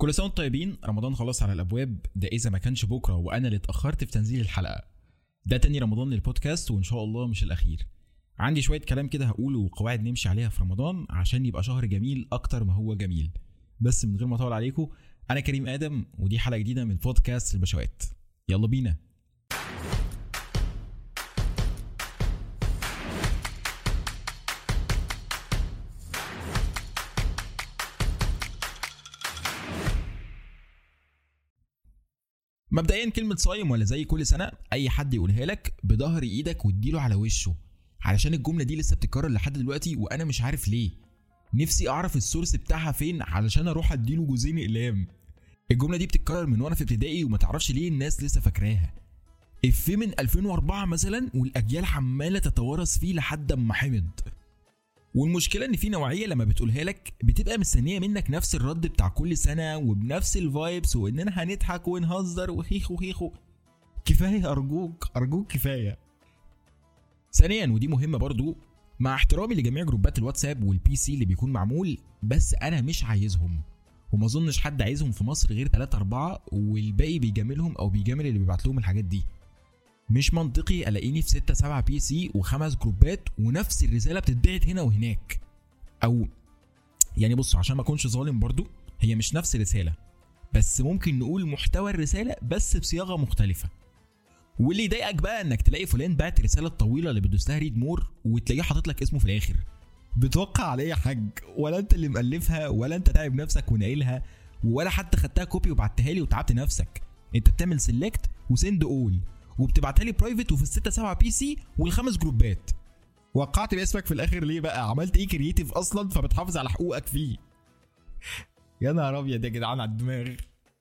كل سنه وانتم طيبين رمضان خلاص على الابواب ده اذا ما كانش بكره وانا اللي اتاخرت في تنزيل الحلقه ده تاني رمضان للبودكاست وان شاء الله مش الاخير عندي شويه كلام كده هقوله وقواعد نمشي عليها في رمضان عشان يبقى شهر جميل اكتر ما هو جميل بس من غير ما اطول عليكم انا كريم ادم ودي حلقه جديده من بودكاست البشوات يلا بينا مبدئيا كلمة صايم ولا زي كل سنة أي حد يقولها لك بظهر إيدك واديله على وشه علشان الجملة دي لسه بتتكرر لحد دلوقتي وأنا مش عارف ليه نفسي أعرف السورس بتاعها فين علشان أروح أديله جوزين أقلام الجملة دي بتتكرر من وأنا في ابتدائي وما تعرفش ليه الناس لسه فاكراها إفيه من 2004 مثلا والأجيال عمالة تتوارث فيه لحد أما حمض والمشكله ان في نوعيه لما بتقولها لك بتبقى مستنيه منك نفس الرد بتاع كل سنه وبنفس الفايبس واننا هنضحك ونهزر وخيخو خيخو كفايه ارجوك ارجوك كفايه ثانيا ودي مهمه برضو مع احترامي لجميع جروبات الواتساب والبي سي اللي بيكون معمول بس انا مش عايزهم وما اظنش حد عايزهم في مصر غير 3 4 والباقي بيجاملهم او بيجامل اللي بيبعت لهم الحاجات دي مش منطقي الاقيني في 6 7 بي سي وخمس جروبات ونفس الرساله بتتبعت هنا وهناك او يعني بصوا عشان ما اكونش ظالم برضو هي مش نفس الرساله بس ممكن نقول محتوى الرساله بس بصياغه مختلفه واللي يضايقك بقى انك تلاقي فلان بعت رساله طويله اللي بتدوس لها ريد مور وتلاقيه حاطط لك اسمه في الاخر بتوقع على ايه يا حاج ولا انت اللي مالفها ولا انت تعب نفسك وناقلها ولا حتى خدتها كوبي وبعتها لي وتعبت نفسك انت بتعمل سيلكت وسند اول وبتبعتها لي برايفت وفي الستة سبعة بي سي والخمس جروبات وقعت باسمك في الاخر ليه بقى عملت ايه كرييتيف اصلا فبتحافظ على حقوقك فيه يا نهار ابيض يا جدعان على الدماغ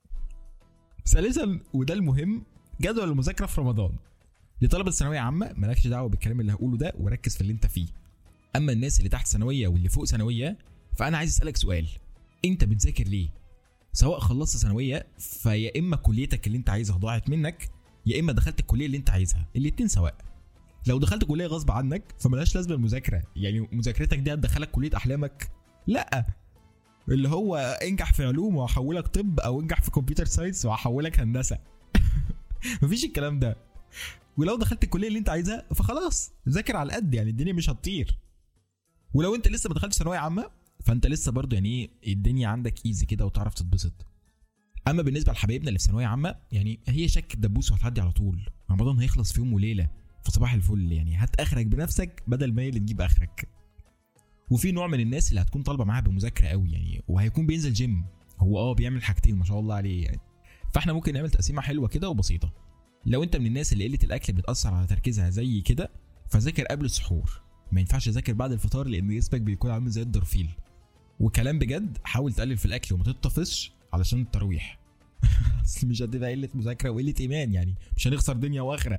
ثالثا وده المهم جدول المذاكره في رمضان لطلبه ثانويه عامه مالكش دعوه بالكلام اللي هقوله ده وركز في اللي انت فيه اما الناس اللي تحت ثانويه واللي فوق ثانويه فانا عايز اسالك سؤال انت بتذاكر ليه سواء خلصت ثانويه فيا اما كليتك اللي انت عايزها ضاعت منك يا اما دخلت الكليه اللي انت عايزها الاتنين سواء لو دخلت كليه غصب عنك فملهاش لازمه المذاكره يعني مذاكرتك دي هتدخلك كليه احلامك لا اللي هو انجح في علوم وهحولك طب او انجح في كمبيوتر ساينس وهحولك هندسه مفيش الكلام ده ولو دخلت الكليه اللي انت عايزها فخلاص ذاكر على القد يعني الدنيا مش هتطير ولو انت لسه ما دخلتش ثانويه عامه فانت لسه برضه يعني ايه الدنيا عندك ايزي كده وتعرف تتبسط اما بالنسبه لحبايبنا اللي في ثانويه عامه يعني هي شك الدبوس وهتعدي على طول رمضان هيخلص في يوم وليله فصباح الفل يعني هات اخرك بنفسك بدل ما هي اللي تجيب اخرك وفي نوع من الناس اللي هتكون طالبه معاها بمذاكره قوي يعني وهيكون بينزل جيم هو اه بيعمل حاجتين ما شاء الله عليه يعني فاحنا ممكن نعمل تقسيمه حلوه كده وبسيطه لو انت من الناس اللي قله الاكل بتاثر على تركيزها زي كده فذاكر قبل السحور ما ينفعش تذاكر بعد الفطار لان جسمك بيكون عامل زي الدرفيل وكلام بجد حاول تقلل في الاكل وما تتطفش علشان التراويح اصل مش هتبقى قله مذاكره وقله ايمان يعني مش هنخسر دنيا واخره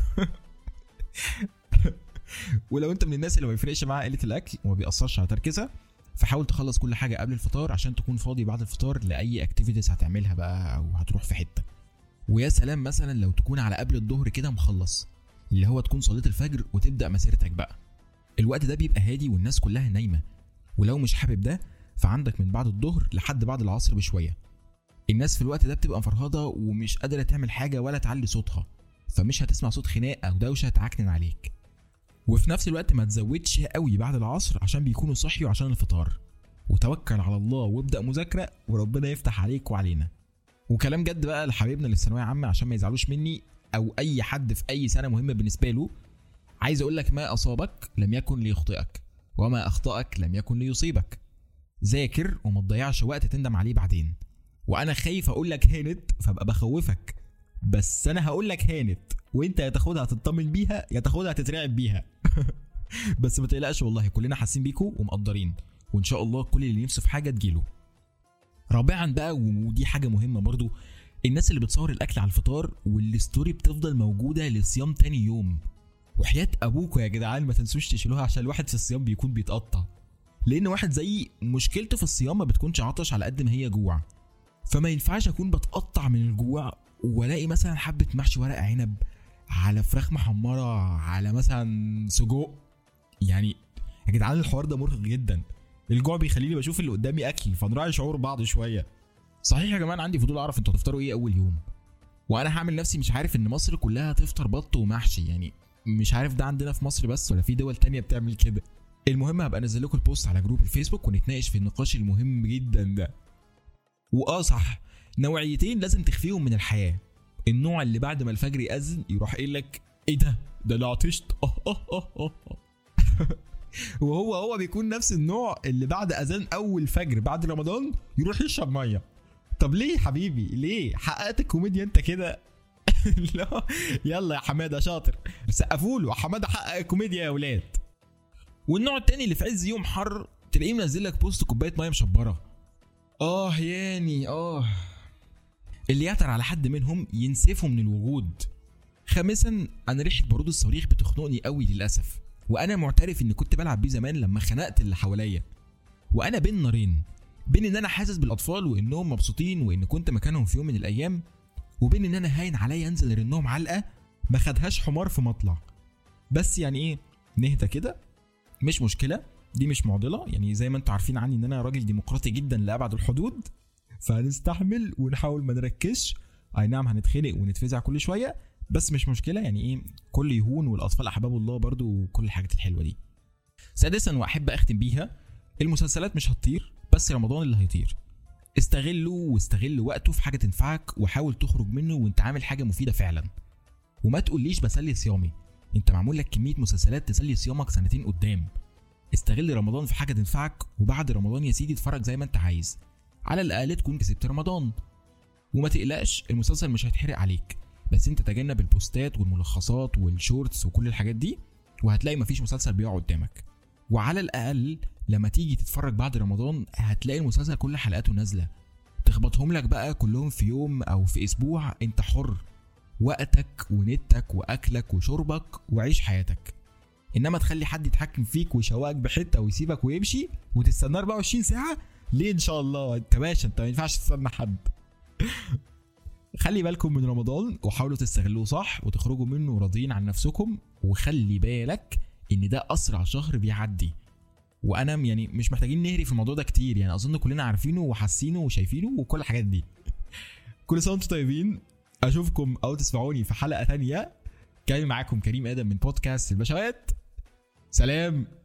ولو انت من الناس اللي ما بيفرقش معاها قله الاكل وما بيأثرش على تركيزها فحاول تخلص كل حاجه قبل الفطار عشان تكون فاضي بعد الفطار لاي اكتيفيتيز هتعملها بقى او هتروح في حته ويا سلام مثلا لو تكون على قبل الظهر كده مخلص اللي هو تكون صليت الفجر وتبدا مسيرتك بقى الوقت ده بيبقى هادي والناس كلها نايمه ولو مش حابب ده فعندك من بعد الظهر لحد بعد العصر بشويه الناس في الوقت ده بتبقى مفرهده ومش قادره تعمل حاجه ولا تعلي صوتها فمش هتسمع صوت خناق او دوشه تعكنن عليك وفي نفس الوقت ما تزودش قوي بعد العصر عشان بيكونوا صحيوا عشان الفطار وتوكل على الله وابدا مذاكره وربنا يفتح عليك وعلينا وكلام جد بقى لحبايبنا اللي في ثانويه عامه عشان ما يزعلوش مني او اي حد في اي سنه مهمه بالنسبه له عايز اقول لك ما اصابك لم يكن ليخطئك وما اخطاك لم يكن ليصيبك ذاكر وما تضيعش وقت تندم عليه بعدين وانا خايف اقول لك هانت فابقى بخوفك بس انا هقول لك هانت وانت يا تاخدها تطمن بيها يا تاخدها تترعب بيها بس ما تقلقش والله كلنا حاسين بيكوا ومقدرين وان شاء الله كل اللي نفسه في حاجه تجيله رابعا بقى ودي حاجه مهمه برضو الناس اللي بتصور الاكل على الفطار والستوري بتفضل موجوده لصيام تاني يوم وحياه ابوكوا يا جدعان ما تنسوش تشيلوها عشان الواحد في الصيام بيكون بيتقطع لان واحد زيي مشكلته في الصيام ما بتكونش عطش على قد ما هي جوع فما ينفعش اكون بتقطع من الجوع والاقي مثلا حبه محشي ورق عنب على فراخ محمره على مثلا سجق يعني يا جدعان الحوار ده مرهق جدا الجوع بيخليني بشوف اللي قدامي اكل فنراعي شعور بعض شويه صحيح يا جماعه أنا عندي فضول اعرف انتوا هتفطروا ايه اول يوم وانا هعمل نفسي مش عارف ان مصر كلها هتفطر بط ومحشي يعني مش عارف ده عندنا في مصر بس ولا في دول تانية بتعمل كده المهم هبقى انزل لكم البوست على جروب الفيسبوك ونتناقش في النقاش المهم جدا ده واه صح نوعيتين لازم تخفيهم من الحياه النوع اللي بعد ما الفجر يأذن يروح قايل لك ايه ده ده انا عطشت اه اه اه اه آه. وهو هو بيكون نفس النوع اللي بعد اذان اول فجر بعد رمضان يروح يشرب ميه طب ليه يا حبيبي ليه حققت الكوميديا انت كده لا يلا يا حماده شاطر سقفوا له حماده حقق الكوميديا يا ولاد والنوع التاني اللي في عز يوم حر تلاقيه منزل لك بوست كوبايه ميه مشبره اه ياني اه اللي يعتر على حد منهم ينسفه من الوجود خامسا انا ريحه بارود الصواريخ بتخنقني قوي للاسف وانا معترف اني كنت بلعب بيه زمان لما خنقت اللي حواليا وانا بين نارين بين ان انا حاسس بالاطفال وانهم مبسوطين وان كنت مكانهم في يوم من الايام وبين ان انا هاين عليا انزل ارنهم علقه ما خدهاش حمار في مطلع بس يعني ايه نهدى كده مش مشكله دي مش معضله يعني زي ما انتوا عارفين عني ان انا راجل ديمقراطي جدا لابعد الحدود فهنستحمل ونحاول ما نركزش اي نعم هنتخنق ونتفزع كل شويه بس مش مشكله يعني ايه كل يهون والاطفال احباب الله برضو وكل الحاجات الحلوه دي سادسا واحب اختم بيها المسلسلات مش هتطير بس رمضان اللي هيطير استغله واستغل وقته في حاجه تنفعك وحاول تخرج منه وانت عامل حاجه مفيده فعلا وما تقوليش بسلي صيامي انت معمول لك كميه مسلسلات تسلي صيامك سنتين قدام استغل رمضان في حاجه تنفعك وبعد رمضان يا سيدي اتفرج زي ما انت عايز على الاقل تكون كسبت رمضان وما تقلقش المسلسل مش هيتحرق عليك بس انت تجنب البوستات والملخصات والشورتس وكل الحاجات دي وهتلاقي مفيش مسلسل بيقع قدامك وعلى الاقل لما تيجي تتفرج بعد رمضان هتلاقي المسلسل كل حلقاته نازله تخبطهم لك بقى كلهم في يوم او في اسبوع انت حر وقتك ونتك واكلك وشربك وعيش حياتك انما تخلي حد يتحكم فيك ويشوقك بحته ويسيبك ويمشي وتستناه 24 ساعه ليه ان شاء الله انت باشا انت ما ينفعش تستنى حد خلي بالكم من رمضان وحاولوا تستغلوه صح وتخرجوا منه راضيين عن نفسكم وخلي بالك ان ده اسرع شهر بيعدي وانا يعني مش محتاجين نهري في الموضوع ده كتير يعني اظن كلنا عارفينه وحاسينه وشايفينه وكل الحاجات دي كل سنه وانتم طيبين اشوفكم او تسمعوني في حلقه تانية كان معاكم كريم ادم من بودكاست البشوات سلام